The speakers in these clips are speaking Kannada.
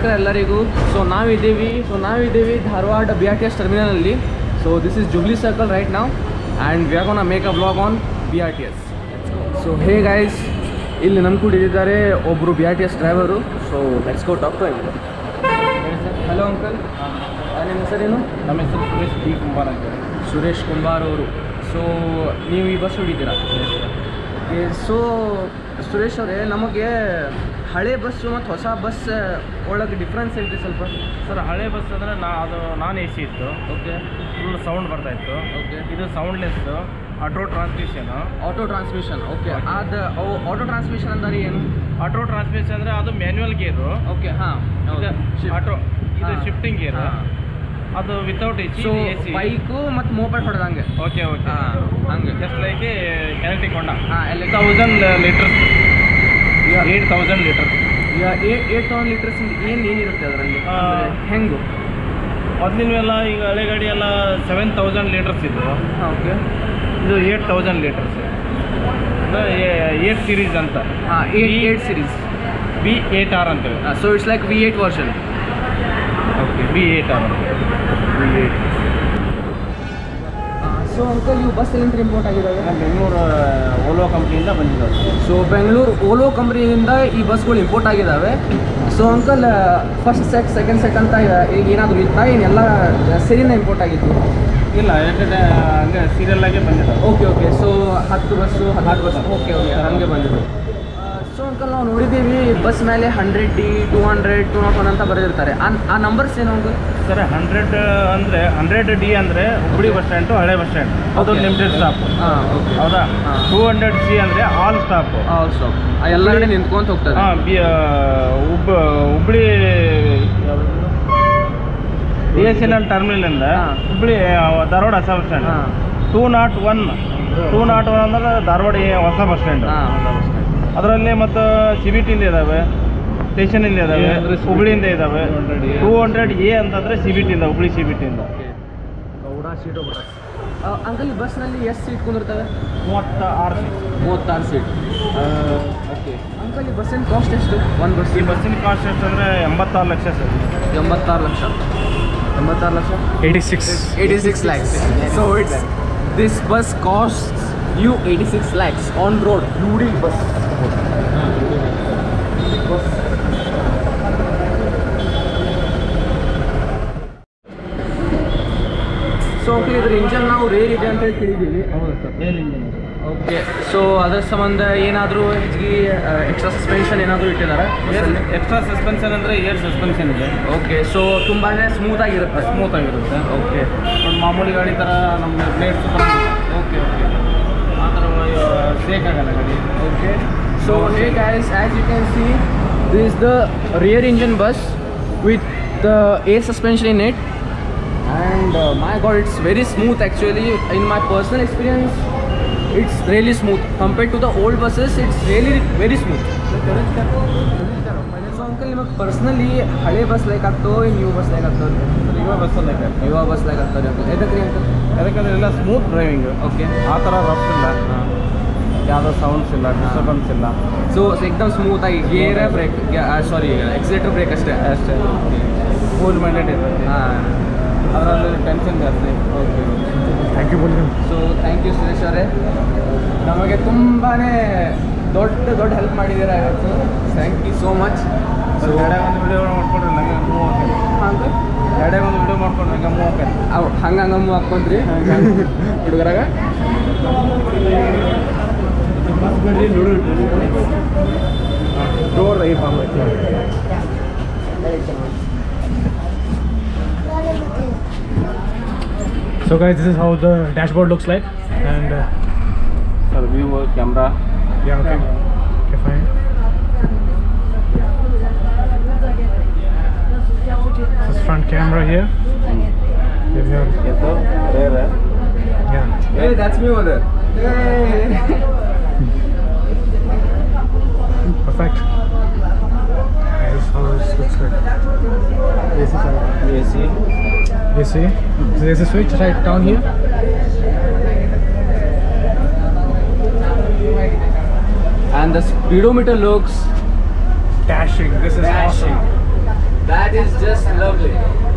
ನಮಸ್ಕಾರ ಎಲ್ಲರಿಗೂ ಸೊ ನಾವಿದ್ದೀವಿ ಸೊ ನಾವಿದ್ದೀವಿ Dharwad B R T S ಟರ್ಮಿನಲಲ್ಲಿ so this is jubilee circle right ನಾವು and we are gonna make a blog on B R T S so hey guys ಇಲ್ಲಿ ನಮ್ಮ ಕೂಡ ಇದ್ದಾರೆ ಒಬ್ಬರು B R T S driver so let's go talk to hello uncle ನಿಮ್ಮ ಹೆಸರೇನು ನಮ್ಮ ಹೆಸರು ಸುರೇಶ್ ಡಿ ಕುಂಬಾರ್ ಅಂತ ಹೇಳಿ. ಸುರೇಶ್ ಕುಂಬಾರ್ ಅವರು ಸೊ ನೀವು ಈ ಬಸ್ ಹೊಡಿತೀರಾ ಸೊ ಸುರೇಶ್ ಅವರೇ ನಮಗೆ ಹಳೆ ಬಸ್ಸು ಮತ್ತು ಹೊಸ ಬಸ್ ಒಳಗೆ ಡಿಫ್ರೆನ್ಸ್ ಹೇಳ್ರಿ ಸ್ವಲ್ಪ ಸರ್ ಹಳೆ ಬಸ್ ಅಂದರೆ ನಾ ಅದು ನಾನ್ ಎ ಸಿ ಇತ್ತು ಓಕೆ ಫುಲ್ ಸೌಂಡ್ ಬರ್ತಾ ಇತ್ತು ಓಕೆ ಇದು soundless auto transmission auto transmission okay ಅದು ಅವು ಆಟೋ ಟ್ರಾನ್ಸ್ಮಿಷನ್ ಅಂದರೆ ಏನು ಆಟೋ ಟ್ರಾನ್ಸ್ಮಿಷನ್ ಅಂದರೆ ಅದು ಮ್ಯಾನ್ಯುವಲ್ ಗೇರು ಓಕೆ ಹಾಂ ಆಟೋ ಇದು ಹಾ. ಶಿಫ್ಟಿಂಗ್ ಗೇರ್ ಅದು without A C so A C bike ಮತ್ತು ಮೋಪೆಡ್ ಹೊಡೆದಂಗೆ ಓಕೆ ಓಕೆ ಹಾಂ ಹಂಗೆ ಜಸ್ಟ್ ಲೈಕ್ ಎಲೆಕ್ಟ್ರಿಕ್ ಹೊಂಡ ಹಾಂ ಎಲ್ಲ thousand litres eight thousand litre eight eight thousand litres ಏನು ಏನಿರುತ್ತೆ ಅದರಲ್ಲಿ ಆ, ಹೆಂಗು ಮೊದಲಿನವೆಲ್ಲ ಈಗ ಹಳೆ ಗಾಡಿ ಎಲ್ಲ ಸೆವೆನ್ ತೌಸಂಡ್ ಲೀಟರ್ಸ್ ಇದ್ದವು ಹಾಂ ಓಕೆ ಇದು eight thousand litres eight series ಅಂತ ಹಾಂ eight eight series B eight R ಅಂತೇಳಿ so it's like V eight version okay B eight R B eight so uncle ಇವು ಬಸ್ ಎಲ್ಲಿಂದ ಇಂಪೋರ್ಟ್ ಆಗಿದ್ದಾವೆ ಬೆಂಗಳೂರು ಓಲೋ ಕಂಪ್ನಿಯಿಂದ ಬಂದಿದ್ದಾವೆ ಸೊ ಬೆಂಗಳೂರು ಓಲೋ ಕಂಪ್ನಿಯಿಂದ ಈ ಬಸ್ಗಳು ಇಂಪೋರ್ಟ್ ಆಗಿದ್ದಾವೆ so uncle first set second set ಅಂತ ಈಗ ಏನಾದರೂ ಇತ್ತಾ ಏನೆಲ್ಲ ಸೇರಿನ ಇಂಪೋರ್ಟ್ ಆಗಿತ್ತು ಇಲ್ಲ ಎರಡು ಹಂಗೆ ಸೀರಿಯಲ್ ಆಗಿ ಬಂದಿದ್ದಾವೆ ಓಕೆ ಓಕೆ ಸೊ ಹತ್ತು ಬಸ್ಸು ಹದಿನಾರು ಬಸ್ ಓಕೆ ಓಕೆ ಹಾಗೆ ಬಂದಿದ್ದು ಸೊ ಅಂಕಲ್ ನಾವು ನೋಡಿದ್ದೀವಿ ಬಸ್ ಮೇಲೆ hundred D two hundred two not one ಅಂತ ಬರೆದಿರ್ತಾರೆ ಆ ಆ ನಂಬರ್ಸ್ ಏನು ಅಂಕಲ್ ಸರ್ ಹಂಡ್ರೆಡ್ ಅಂದರೆ ಹಂಡ್ರೆಡ್ ಡಿ ಅಂದರೆ ಹುಬ್ಬಳ್ಳಿ ಬಸ್ ಸ್ಟ್ಯಾಂಡು ಹಳೆ ಬಸ್ ಸ್ಟ್ಯಾಂಡ್ ಅದು Okay. ಲಿಮಿಟೆಡ್ ಸ್ಟಾಪ್ ಹಾಂ ಓಕೆ ಹೌದಾ ಹಾ. ಟೂ ಹಂಡ್ರೆಡ್ ಸಿ ಅಂದರೆ ಆಲ್ ಸ್ಟಾಪ್ ಆಲ್ಸೋ ಎಲ್ಲ ಕಡೆ ನಿಂತ್ಕೊಂತ ಹೋಗ್ತದೆ ಹಾಂ ಬಿ ಹುಬ್ಬ Hubballi B S N L ಟರ್ಮಿನಲಿಂದ ಹಾ. ಹುಬ್ಬಳ್ಳಿ ಆ, ಧಾರವಾಡ ಹೊಸ ಬಸ್ ಸ್ಟ್ಯಾಂಡ್ ಹಾಂ two not one two not one ಅಂದ್ರೆ ಧಾರವಾಡ ಹೊಸ ಬಸ್ ಸ್ಟ್ಯಾಂಡ್ ಹಾಂ ಅದರಲ್ಲಿ ಮತ್ತು ಸಿ ಬಿ ಟಿಯಿಂದ ಇದ್ದಾವೆ ಸ್ಟೇಷನ್ ಇಂದ ಇದ್ದಾವೆ A ಅಂದ್ರೆ ಹುಬ್ಳಿಯಿಂದ ಇದ್ದಾವೆ ಟೂ ಹಂಡ್ರೆಡ್ ಎ ಅಂತಂದ್ರೆ ಸಿ ಬಿ ಟಿಯಿಂದ ಹುಬ್ಳಿ ಸಿ ಬಿ ಟಿಯಿಂದ ಗೌಡ ಸೀಟು ಅಂಕಲ್ ಈ ಬಸ್ನಲ್ಲಿ ಎಷ್ಟು ಸೀಟ್ ಕುಂದಿರ್ತವೆ ಮೂವತ್ತ ಆರು ಸೀಟ್ ಮೂವತ್ತಾರು ಸೀಟ್ ಓಕೆ ಅಂಕಲ್ ಈ ಬಸ್ಸಿನ ಕಾಸ್ಟ್ ಎಷ್ಟು ಒಂದು ಬಸ್ ಈ ಬಸ್ಸಿನ ಕಾಸ್ಟ್ ಎಷ್ಟು ಅಂದರೆ ಎಂಬತ್ತಾರು ಲಕ್ಷ ಸರ್ ಎಂಬತ್ತಾರು ಲಕ್ಷ ಎಂಬತ್ತಾರು lakh eighty six eighty six lakhs so it's this bus cost you eighty six lakhs on road ಲೂಡಿಂಗ್ ಬಸ್ ಸೊ ಓಕೆ ಇದ್ರ ಇಂಜನ್ ನಾವು ರೇರ್ ಇದೆ ಅಂತ ಹೇಳಿ ತಿಳಿದೀವಿ ಹೌದು sir rear engine okay so ಅದರ ಸಂಬಂಧ ಏನಾದರೂ ಹೆಚ್ಚಿಗೆ ಎಕ್ಸ್ಟ್ರಾ ಸಸ್ಪೆನ್ಷನ್ ಏನಾದರೂ ಇಟ್ಟಿದ್ದಾರೆ ಎಕ್ಸ್ಟ್ರಾ ಸಸ್ಪೆನ್ಷನ್ ಅಂದರೆ ಏರ್ ಸಸ್ಪೆನ್ಷನ್ ಇದೆ ಓಕೆ ಸೊ ತುಂಬಾ ಸ್ಮೂತ್ ಆಗಿರುತ್ತೆ ಸ್ಮೂತ್ ಆಗಿರುತ್ತೆ ಓಕೆ ಒಂದು ಮಾಮೂಲಿ ಗಾಡಿ ಥರ ನಮಗೆ ಪ್ಲೇಟ್ಸ್ ಓಕೆ ಓಕೆ ಆ ಥರ ಸೇಕ್ ಆಗಲ್ಲ ಗಾಡಿ Okay. So hey guys, as you can see, this is the rear engine bus with the air suspension in it. And uh, my god, it's very smooth actually. In my personal experience, it's really smooth. Compared to the old buses, it's really very smooth. So uncle ನಿಮಗೆ ಪರ್ಸ್ನಲಿ ಹಳೆ ಬಸ್ ಲೈಕ್ ಆಗ್ತೋ ನ್ಯೂ ಬಸ್ ಲೈಕ್ ಆಗ್ತೋ ಇವಾಗ ಬಸ್ಸಲ್ಲಿ ಯುವ ಬಸ್ ಲೈಕ್ ಆಗ್ತಾರೆ ಎದಕ್ಕೆ ರೀ ಅಂಕಲ್ ಯಾಕಂದ್ರೆ ಎಲ್ಲ ಸ್ಮೂತ್ ಡ್ರೈವಿಂಗ್ ಓಕೆ ಆ ಥರ ರಫ್ ಇಲ್ಲ ಯಾವುದೋ ಸೌಂಡ್ಸ್ ಇಲ್ಲ ಡಿಸ್ಟರ್ಬೆನ್ಸ್ ಇಲ್ಲ ಸೊ ಏಕ್ದಮ್ ಸ್ಮೂತ್ ಆಗಿ gear brake sorry accelerator brake ಅಷ್ಟೇ ಅಷ್ಟೇ ಕೂಲ್ ಮೈಂಡೆಡ್ ಇರುತ್ತೆ ಹಾಂ ಅದರಲ್ಲಿ ಟೆನ್ಷನ್ ಜಾಸ್ತಿ ಓಕೆ ಥ್ಯಾಂಕ್ ಯು ಬೋಲಿ ಸೊ ಥ್ಯಾಂಕ್ ಯು ಸುರೇಶ್ ಅವರೇ ನಮಗೆ ತುಂಬಾ ದೊಡ್ಡ ದೊಡ್ಡ ಹೆಲ್ಪ್ ಮಾಡಿದ್ದೀರಾ ಇವತ್ತು thank you so much so ಗಾಡಿಯಾಗ ಒಂದು ವಿಡಿಯೋ ಮಾಡ್ಕೊಂಡ್ರೆ ನಂಗೆ ಮೂವ್ ಹಾಕಿ ಹಂಗೆ ಗಾಡಿಯಾಗ ಒಂದು ವಿಡಿಯೋ ಮಾಡ್ಕೊಂಡ್ರೆ ನಂಗೆ ಮೂವ್ ಹಾಕಿ ಅವು ಹಂಗೆ ಹಂಗಮ್ಮು ಹಾಕ್ಕೊಂತ್ರಿ ಹುಡುಗರಾಗ ಡೋರ್ ಈ So guys, this is how the dashboard looks like, and uh, sir view camera yeah, okay, okay, fine. This is front camera here. Here we are. ಇದು rear Yeah. Hey, that's me over there. Hey. Perfect. This is how this looks like. A C You see, so there's a switch right down here. And the speedometer looks Dashing. This is dashing. awesome. That is just lovely.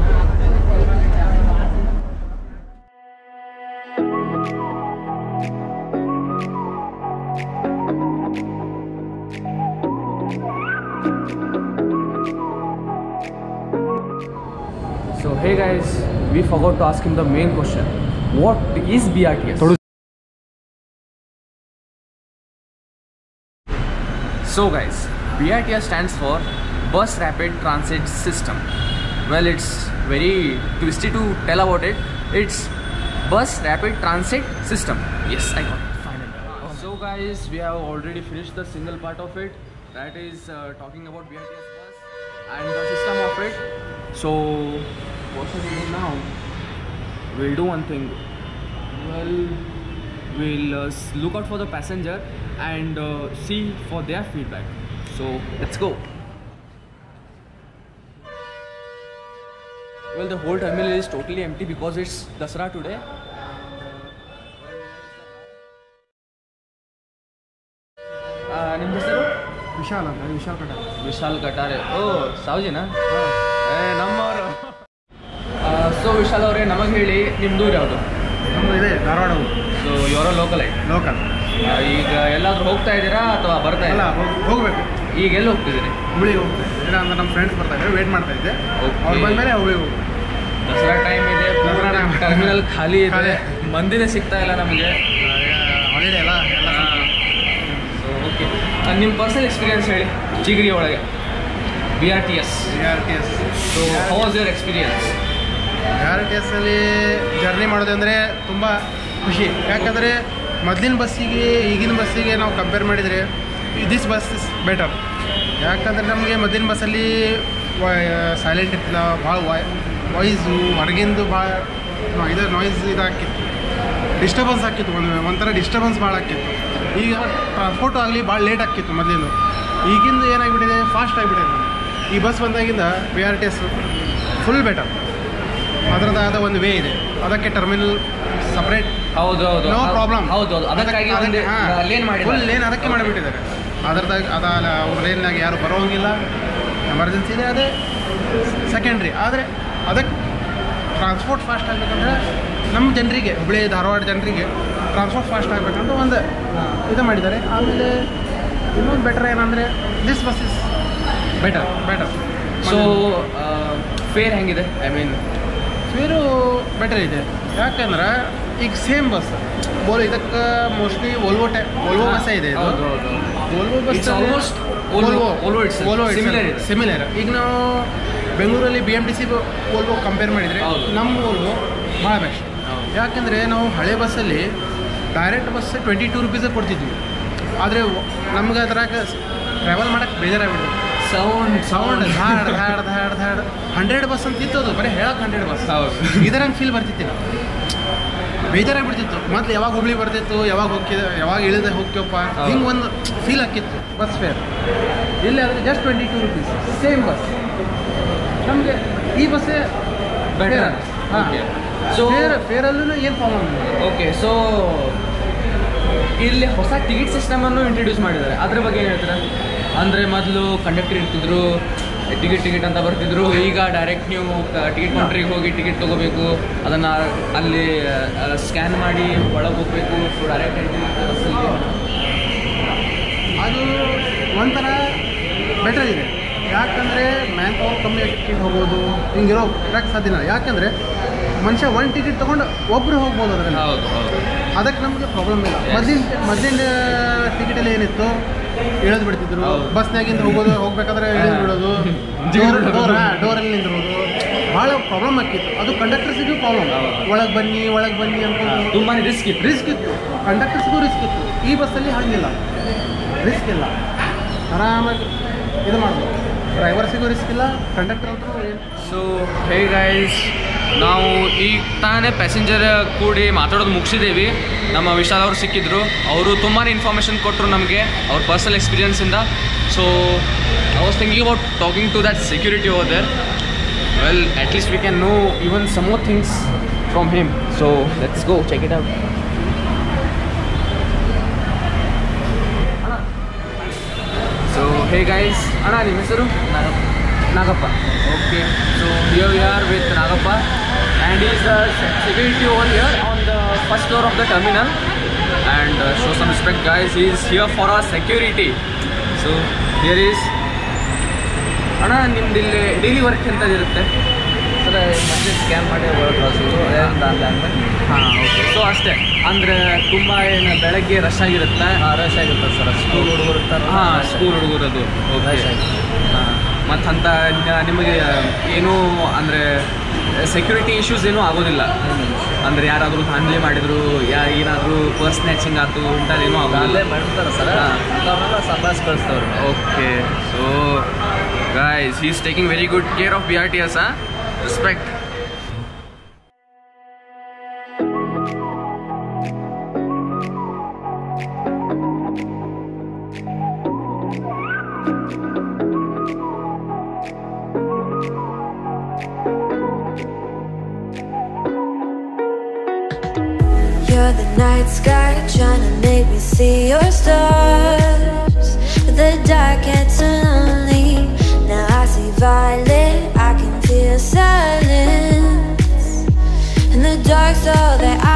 So hey guys, we forgot to ask him the main question. What is BRTS? Thodu- So guys, BRTS stands for Bus Rapid Transit System. Well, it's very twisty to tell about it. It's Bus Rapid Transit System. Yes, I got it. Finally. So guys, we have already finished the single part of it. That is uh, talking about BRTS bus and the system of it. So what should we do now? We'll do one thing. Well, we'll uh, s- look out for the passenger and uh, see for their feedback. So let's go. Well, the whole terminal is totally empty because it's Dasra today. ಆ, ನಿಮ್ಮ ಹೆಸರು ವಿಶಾಲ್ ಅಂತ ವಿಶಾಲ್ ಕಟ ವಿಶಾಲ್ ಕಟಾರೆ ಓ ಸಾವುಜಿನಾ ಏ ನಮ್ಮವರು ಸೊ ವಿಶಾಲ್ ಅವರೇ ನಮಗೆ ಹೇಳಿ ನಿಮ್ದು ಯಾವುದು ನಮ್ಮದು ಇದೆ ಧಾರವಾಡ ಸೊ ಇವರ ಲೋಕಲ್ ಐಟ್ ಲೋಕಲ್ ಈಗ ಎಲ್ಲಾದ್ರೂ ಹೋಗ್ತಾ ಇದ್ದೀರಾ ಅಥವಾ ಬರ್ತಾ ಅಲ್ಲ ಇಲ್ಲ ಹೋಗ್- ಹೋಗ್ಬೇಕು ಈಗ ಎಲ್ಲಿ ಹೋಗ್ತಿದ್ದೀರಿ ಹುಬ್ಳಿಗೆ ಹೋಗ್ಬೇಕು ಇಲ್ಲ ಅಂದ್ರೆ ನಮ್ಮ ಫ್ರೆಂಡ್ಸ್ ಬರ್ತಾ ಇದ್ದಾರೆ ವೇಟ್ ಮಾಡ್ತಾ ಇದ್ದೆ Okay. ಅವ್ರು ಬಂದಮೇಲೆ ಹುಬ್ಳಿಗೆ ಹೋಗ್ಬೇಕು ದಸರಾ ಟೈಮ್ ಇದೆ ದಸರಾ time. ಟರ್ಮಿನಲ್ ಖಾಲಿ ಇದೆ ಖಾಲಿ. ಮಂದಿನೇ ಸಿಗ್ತಾ ಇಲ್ಲ ನಮಗೆ ಹಾಲಿಡೇ ಅಲ್ಲ ಎಲ್ಲ ಸೊ ಓಕೆ ನಿಮ್ಮ ಪರ್ಸನಲ್ ಎಕ್ಸ್ಪೀರಿಯನ್ಸ್ ಹೇಳಿ ಚಿಗರಿ ಒಳಗೆ B R T S B R T S so how was your experience B R T ಎಸ್ಸಲ್ಲಿ ಜರ್ನಿ ಮಾಡೋದಂದರೆ ತುಂಬ ಖುಷಿ ಯಾಕಂದರೆ ಮೊದಲಿನ ಬಸ್ಸಿಗೆ ಈಗಿನ ಬಸ್ಸಿಗೆ ನಾವು ಕಂಪೇರ್ ಮಾಡಿದರೆ ದಿಸ್ ಬಸ್ ಇಸ್ ಬೆಟರ್ ಯಾಕಂದರೆ ನಮಗೆ ಮೊದಲಿನ ಬಸ್ಸಲ್ಲಿ ಸೈಲೆಂಟ್ ಇರ್ತಿಲ್ಲ ಭಾಳ ವಾಯ್ ವಾಯ್ಸು ಹೊರಗಿಂದು ಭಾಳ ಇದು ನಾಯ್ಸ್ ಇದಾಕಿತ್ತು ಡಿಸ್ಟರ್ಬೆನ್ಸ್ ಆಕಿತ್ತು ಒಂದು ಒಂಥರ ಡಿಸ್ಟರ್ಬೆನ್ಸ್ ಭಾಳ ಆಕಿತ್ತು ಈಗ ಟ್ರಾನ್ಸ್ಪೋರ್ಟ್ ಆಗಲಿ ಭಾಳ ಲೇಟ್ ಆಕಿತ್ತು ಮೊದಲಿಂದು ಈಗಿಂದು ಏನಾಗಿಬಿಟ್ಟಿದೆ ಫಾಸ್ಟ್ ಆಗಿಬಿಟ್ಟಿದೆ ಈ ಬಸ್ ಬಂದಾಗಿಂದ B R T S full better ಅದರದಾದ ಒಂದು ವೇ ಇದೆ ಅದಕ್ಕೆ ಟರ್ಮಿನಲ್ ಸಪ್ರೇಟ್ ಹೌದು ಹೌದು ನೋ ಪ್ರಾಬ್ಲಮ್ ಹೌದು ಹೌದು ಅದಕ್ಕಾಗಿ ಒಂದು ಲೇನ್ ಫುಲ್ ಮಾಡಿದ್ದಾರೆ ಲೇನ್ ಅದಕ್ಕೆ ಮಾಡಿಬಿಟ್ಟಿದ್ದಾರೆ ಅದರದಾಗ ಅದ ಅವ್ರ ಲೇನ್ನಾಗ ಯಾರು ಬರೋಂಗಿಲ್ಲ ಎಮರ್ಜೆನ್ಸಿ ಇದೆ ಅದೇ ಸೆಕೆಂಡ್ರಿ ಆದರೆ ಅದಕ್ಕೆ ಟ್ರಾನ್ಸ್ಪೋರ್ಟ್ ಫಾಸ್ಟ್ ಆಗಬೇಕಂದ್ರೆ ನಮ್ಮ ಜನರಿಗೆ ಹುಬ್ಳಿ ಧಾರವಾಡ ಜನರಿಗೆ ಟ್ರಾನ್ಸ್ಪೋರ್ಟ್ ಫಾಸ್ಟ್ ಆಗಬೇಕಂತ ಒಂದು ಇದು ಮಾಡಿದ್ದಾರೆ ಆಮೇಲೆ ಇನ್ನೊಂದು ಬೆಟರ್ ಏನಂದರೆ this bus is better better so fare ಹೆಂಗಿದೆ ಐ ಮೀನ್ ಫೇರು ಬೆಟರ್ ಇದೆ ಯಾಕಂದ್ರೆ ಈಗ ಸೇಮ್ ಬಸ್ ಬೋಲ್ ಇದಕ್ಕೆ ಮೋಸ್ಟ್ಲಿ ವೋಲ್ವೋ ಟೈ ವೋಲ್ವೋ ಬಸ್ಸೇ ಇದೆ ಇದು ಹೌದು ಹೌದು Volvo bus It's almost Volvo- Volvo itself. Similar ಇದೆ. ಸಿಮಿಲರ್ ಈಗ ನಾವು ಬೆಂಗಳೂರಲ್ಲಿ B M T C Volvo compare ಮಾಡಿದರೆ ಹೌದು. ನಮ್ಮ ವೋಲ್ವೋ ಭಾಳ ಬೆಸ್ಟ್ ಹೌದು. ಯಾಕಂದರೆ ನಾವು ಹಳೆ ಬಸ್ಸಲ್ಲಿ ಡೈರೆಕ್ಟ್ ಬಸ್ ಟ್ವೆಂಟಿ ಟೂ ರುಪೀಸೇ ಕೊಡ್ತಿದ್ವಿ ಆದರೆ ನಮ್ಗೆ ಅದ್ರಾಗ ಟ್ರಾವೆಲ್ ಮಾಡೋಕ್ಕೆ ಬೇಜಾರಾಗ್ಬಿಡ್ತು ಸೌಂಡ್ ಸೌಂಡ್ ಧಾಡ್ ಧಾಡ್ ಧಾಡ್ ಧಾಡ್ ಹಂಡ್ರೆಡ್ ಬಸ್ ಅಂತ ಇತ್ತು ಅದು ಬರೀ ಹೇಳಕ್ಕೆ ಹಂಡ್ರೆಡ್ ಬಸ್ ಹೌದು. ಇದರಂಗೆ ಫೀಲ್ ಬರ್ತಿತ್ತಿಲ್ಲ ಬೇಜಾರಾಗ್ಬಿಡ್ತಿತ್ತು ಮೊದ್ಲು ಯಾವಾಗ ಹುಬ್ಳಿ ಬರ್ತಿತ್ತು ಯಾವಾಗ ಹೋಗ್ತಿದ್ದ ಯಾವಾಗ ಇಳಿದ ಹೋಗ್ತೀವಪ್ಪ ಹೌದು. ಹಿಂಗೆ ಒಂದು ಫೀಲ್ ಆಕಿತ್ತು ಬಸ್ ಫೇರ್ ಇಲ್ಲಿ ಆದರೆ just twenty two rupees same bus ನಮಗೆ ಈ ಬಸ್ಸೇ Better. ಹಾಂ Okay. ಸೊ So- ಫೇರ್ ಫೇರಲ್ಲೂ ಏನು ಪ್ರಾಬ್ಲಮ್ ಇಲ್ಲ ಓಕೆ ಸೊ ಇಲ್ಲಿ ಹೊಸ ಟಿಕೆಟ್ ಸಿಸ್ಟಮ್ ಅನ್ನು ಇಂಟ್ರೊಡ್ಯೂಸ್ ಮಾಡಿದ್ದಾರೆ ಅದ್ರ ಬಗ್ಗೆ ಏನು ಹೇಳ್ತೀರಾ ಅಂದರೆ ಮೊದಲು ಕಂಡಕ್ಟರ್ ಇರ್ತಿದ್ರು ಟಿಕೆಟ್ ಟಿಕೆಟ್ ಅಂತ ಬರ್ತಿದ್ರು ಈಗ ಡೈರೆಕ್ಟ್ ನೀವು ಟಿಕೆಟ್ ಕೌಂಟ್ರಿಗೆ ಹೋಗಿ ಟಿಕೆಟ್ ತೊಗೋಬೇಕು ಅದನ್ನು ಅಲ್ಲಿ ಸ್ಕ್ಯಾನ್ ಮಾಡಿ ಒಳಗೆ ಹೋಗಬೇಕು ಡೈರೆಕ್ಟ್ ಎಂಟ್ರಿ ಬಸ್ಸಲ್ಲಿ ಅದು ಒಂಥರ ಬೆಟರ್ ಇದೆ ಯಾಕಂದರೆ ಮ್ಯಾನ್ ಪವರ್ ಕಮ್ಮಿ ಟಿಕೆಟ್ ಹೋಗೋದು ಹಿಂಗಿರೋ ಟ್ರ್ಯಾಕ್ ಸಾಧ್ಯ ಇಲ್ಲ ಯಾಕಂದರೆ ಮನುಷ್ಯ ಒಂದು ಟಿಕೆಟ್ ತೊಗೊಂಡು ಒಬ್ಬರು ಹೋಗ್ಬೋದು ಅದರಲ್ಲಿ ಹೌದು ಹೌದು ಅದಕ್ಕೆ ನಮಗೆ ಪ್ರಾಬ್ಲಮ್ ಇಲ್ಲ ಮೊದಲಿನ ಮೊದಲಿನ ಟಿಕೆಟಲ್ಲಿ ಏನಿತ್ತು ಇಳಿದು ಬಿಡ್ತಿದ್ರು ಹೌದು. ಬಸ್ನಾಗಿಂದ ಹೋಗೋದು ಹೋಗ್ಬೇಕಾದ್ರೆ ಇಳಿದು ಬಿಡೋದು ಜಿಗಿದು ಡೋರ್ ಬಿಡೋದು. ಡೋರ್ ಡೋರಲ್ಲಿ ನಿಂದಿರೋದು ಭಾಳ ಪ್ರಾಬ್ಲಮ್ ಆಗಿತ್ತು ಅದು ಕಂಡಕ್ಟರ್ಸಿಗೂ ಪ್ರಾಬ್ಲಮ್ ಹೌದು. ಒಳಗೆ ಬನ್ನಿ ಒಳಗೆ ಬನ್ನಿ ಅನ್ಕೊಂಡು ತುಂಬಾ ರಿಸ್ಕ್ ಇತ್ತು ರಿಸ್ಕ್ ಇತ್ತು ಕಂಡಕ್ಟರ್ಸ್ಗೂ ರಿಸ್ಕ್ ಇತ್ತು ಈ ಬಸ್ಸಲ್ಲಿ ಹಾಗಿಲ್ಲ ರಿಸ್ಕ್ ಇಲ್ಲ ಆರಾಮಾಗಿ ಇದು ಮಾಡ್ಬೋದು ಡ್ರೈವರ್ಸಿಗೂ ರಿಸ್ಕ್ ಇಲ್ಲ ಕಂಡಕ್ಟರ್ ಅಂತೂ ಏನು ಸೊ ಹೇ ಗೈಸ್ ನಾವು ಈಗ ತಾನೇ ಪ್ಯಾಸೆಂಜರ್ ಕೂಡಿ ಮಾತಾಡೋದು ಮುಗಿಸಿದ್ದೀವಿ ನಮ್ಮ ವಿಶಾಲ್ ಅವರು ಸಿಕ್ಕಿದ್ರು ಅವರು ತುಂಬಾ ಇನ್ಫಾರ್ಮೇಷನ್ ಕೊಟ್ಟರು ನಮಗೆ ಅವ್ರ ಪರ್ಸನಲ್ ಎಕ್ಸ್ಪೀರಿಯನ್ಸಿಂದ so I was thinking about talking to that security over there well at least we can know even some more things from him so let's go check it out so hey guys ಅಣ್ಣ ನಿಮ್ಮ ಹೆಸರು Nagappa. Okay, so here we are with Nagappa, and he's the se- security over here on the first floor of the terminal. And uh, show some respect, guys. He's here for our security. So here is. ಅಣ್ಣ ನಿಮ್ದು ಇಲ್ಲಿ ಡೈಲಿ ವರ್ಕ್ ಎಂತ ಇರುತ್ತೆ ಸರ್ ಮತ್ತೆ ಸ್ಕ್ಯಾನ್ ಮಾಡಿ ಒಳಗೆ ಕಳಿಸೋದು ಅದಾದ್ಮೇಲೆ ಹಾಂ ಓಕೆ ಸೊ ಅಷ್ಟೇ ಅಂದರೆ ತುಂಬ ಏನು ಬೆಳಗ್ಗೆ ರಶ್ ಆಗಿರುತ್ತೆ ರಶ್ ಆಗಿರ್ತದೆ ಸರ್ ಸ್ಕೂಲ್ ಹುಡುಗರು ಇರ್ತಾರೆ ಹಾಂ ಸ್ಕೂಲ್ ಹುಡುಗರದು ಓಕೆ ರಶ್ ಆಗಿರ್ತದೆ ಹಾಂ ಮತ್ತು ಅಂತ ನಿಮಗೆ ಏನೂ ಅಂದರೆ ಸೆಕ್ಯೂರಿಟಿ ಇಶ್ಯೂಸ್ ಏನೂ ಆಗೋದಿಲ್ಲ ಅಂದರೆ ಯಾರಾದರೂ ದಾಂಧಲೆ ಮಾಡಿದ್ರು ಯಾ ಏನಾದರೂ ಪರ್ಸ್ ಸ್ನ್ಯಾಚಿಂಗ್ ಆಯ್ತು ಇಂಥದ್ದೇನೂ ಅಲ್ಲೇ ಆಗೋದಿಲ್ಲ ಮಾಡ್ತಾರೆ ಸರ್ ಹಾ. ಅವ್ರನ್ನೆಲ್ಲ ಸಂಭಾಳಿಸಿ ಕಳಿಸ್ತವ್ರು okay so guys is taking very good care of B R T S respect You're the night sky trying to make me see your stars. But the dark gets so lonely. Now I see violet, I can feel silence. And the dark's all that